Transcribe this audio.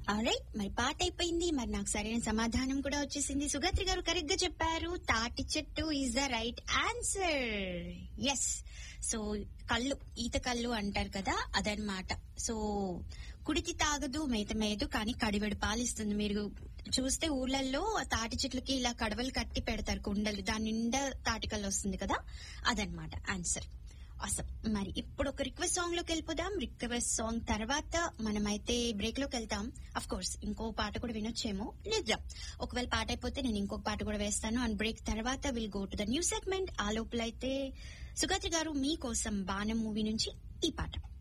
right మరి పాట అయిపోయింది మరి నాకు సరైన సమాధానం కూడా వచ్చేసింది సుగత్రి గారు కరెక్ట్ గా చెప్పారు తాటి చెట్టు is the right answer yes so కళ్ళు ఈత కళ్ళు అంటారు కదా అదనమాట సో కుడితి తాగదు మేత మేదు కానీ కడివెడు పాలిస్తుంది మీరు చూస్తే ఊర్లలో ఆ తాటి చెట్లకి ఇలా కడవలు కట్టి పెడతారు కుండలు దాని నిండా తాటికల్లు వస్తుంది కదా అదనమాట ఆన్సర్ అసం మరి ఇప్పుడు ఒక రిక్వెస్ట్ సాంగ్ లోకి వెళ్ళిపోదాం రిక్వెస్ట్ సాంగ్ తర్వాత మనమైతే బ్రేక్ లోకి వెళ్తాం అఫ్ కోర్స్ ఇంకో పాట కూడా వినొచ్చేమో లేదా ఒకవేళ పాట అయిపోతే నేను ఇంకొక పాట కూడా వేస్తాను అండ్ బ్రేక్ తర్వాత will go to the new segment ఆ లోపల అయితే సుగతి గారు మీకోసం బాణం మూవీ నుంచి ఈ పాట